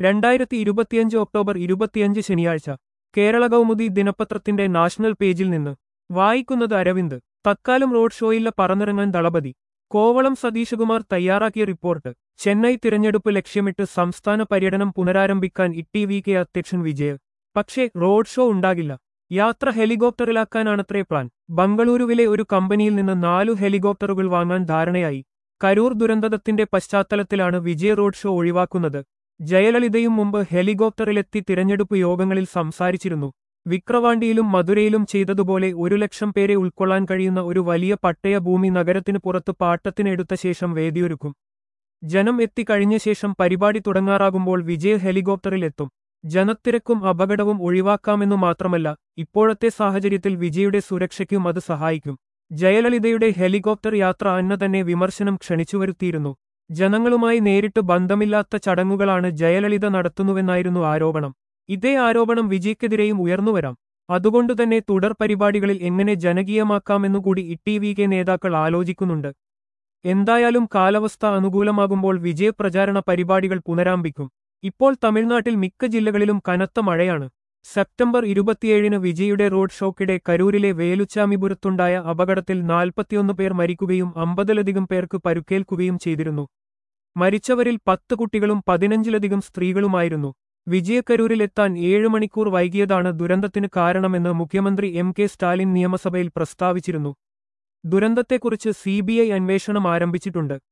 രണ്ടായിരത്തി ഇരുപത്തിയഞ്ച് ഒക്ടോബർ ഇരുപത്തിയഞ്ച് ശനിയാഴ്ച കേരള കൗമുദി ദിനപത്രത്തിന്റെ നാഷണൽ പേജിൽ നിന്ന് വായിക്കുന്നത് അരവിന്ദ് തത്കാലം റോഡ് ഷോയില്ല പറന്നിറങ്ങാൻ ദളപതി കോവളം സതീശകുമാർ തയ്യാറാക്കിയ റിപ്പോർട്ട് ചെന്നൈ തിരഞ്ഞെടുപ്പ് ലക്ഷ്യമിട്ട് സംസ്ഥാന പര്യടനം പുനരാരംഭിക്കാൻ ഇട്ടി വി കെ അധ്യക്ഷൻ വിജയ് പക്ഷേ റോഡ് ഷോ ഉണ്ടാകില്ല യാത്ര ഹെലികോപ്റ്ററിലാക്കാനാണത്രേ പ്ലാൻ ബംഗളൂരുവിലെ ഒരു കമ്പനിയിൽ നിന്ന് നാലു ഹെലികോപ്റ്ററുകൾ വാങ്ങാൻ ധാരണയായി കരൂർ ദുരന്തത്തിന്റെ പശ്ചാത്തലത്തിലാണ് വിജയ് റോഡ് ഷോ ഒഴിവാക്കുന്നത് ജയലളിതയും മുമ്പ് ഹെലികോപ്റ്ററിലെത്തി തിരഞ്ഞെടുപ്പ് യോഗങ്ങളിൽ സംസാരിച്ചിരുന്നു വിക്രവാണ്ടിയിലും മധുരയിലും ചെയ്തതുപോലെ ഒരു ലക്ഷം പേരെ ഉൾക്കൊള്ളാൻ കഴിയുന്ന ഒരു വലിയ പട്ടയ ഭൂമി നഗരത്തിന് പുറത്ത് പാട്ടത്തിനെടുത്ത ശേഷം വേദിയൊരുക്കും ജനം എത്തിക്കഴിഞ്ഞ ശേഷം പരിപാടി തുടങ്ങാറാകുമ്പോൾ വിജയ് ഹെലികോപ്റ്ററിൽ എത്തും ജനത്തിരക്കും അപകടവും ഒഴിവാക്കാമെന്നു മാത്രമല്ല ഇപ്പോഴത്തെ സാഹചര്യത്തിൽ വിജയുടെ സുരക്ഷയ്ക്കും അത് സഹായിക്കും ജയലളിതയുടെ ഹെലികോപ്റ്റർ യാത്ര അന്ന തന്നെ വിമർശനം ക്ഷണിച്ചുവരുത്തിയിരുന്നു ജനങ്ങളുമായി നേരിട്ട് ബന്ധമില്ലാത്ത ചടങ്ങുകളാണ് ജയലളിത നടത്തുന്നുവെന്നായിരുന്നു ആരോപണം ഇതേ ആരോപണം വിജയ്ക്കെതിരെയും ഉയർന്നുവരാം അതുകൊണ്ടുതന്നെ തുടർ പരിപാടികളിൽ എങ്ങനെ ജനകീയമാക്കാമെന്നുകൂടി ഇട്ടി വി കെ നേതാക്കൾ ആലോചിക്കുന്നുണ്ട് എന്തായാലും കാലാവസ്ഥ അനുകൂലമാകുമ്പോൾ വിജയ പ്രചാരണ പരിപാടികൾ പുനരാരംഭിക്കും ഇപ്പോൾ തമിഴ്നാട്ടിൽ മിക്ക ജില്ലകളിലും കനത്ത മഴയാണ് സെപ്റ്റംബർ ഇരുപത്തിയേഴിന് വിജയുടെ റോഡ് ഷോക്കിടെ കരൂരിലെ വേലുച്ചാമിപുരത്തുണ്ടായ അപകടത്തിൽ നാൽപ്പത്തിയൊന്ന് പേർ മരിക്കുകയും അമ്പതിലധികം പേർക്ക് പരുക്കേൽക്കുകയും ചെയ്തിരുന്നു മരിച്ചവരിൽ പത്ത് കുട്ടികളും പതിനഞ്ചിലധികം സ്ത്രീകളുമായിരുന്നു വിജയക്കരൂരിലെത്താൻ ഏഴ് മണിക്കൂർ വൈകിയതാണ് ദുരന്തത്തിന് കാരണമെന്ന് മുഖ്യമന്ത്രി എം കെ സ്റ്റാലിൻ നിയമസഭയിൽ പ്രസ്താവിച്ചിരുന്നു ദുരന്തത്തെക്കുറിച്ച് സിബിഐ അന്വേഷണം ആരംഭിച്ചിട്ടുണ്ട്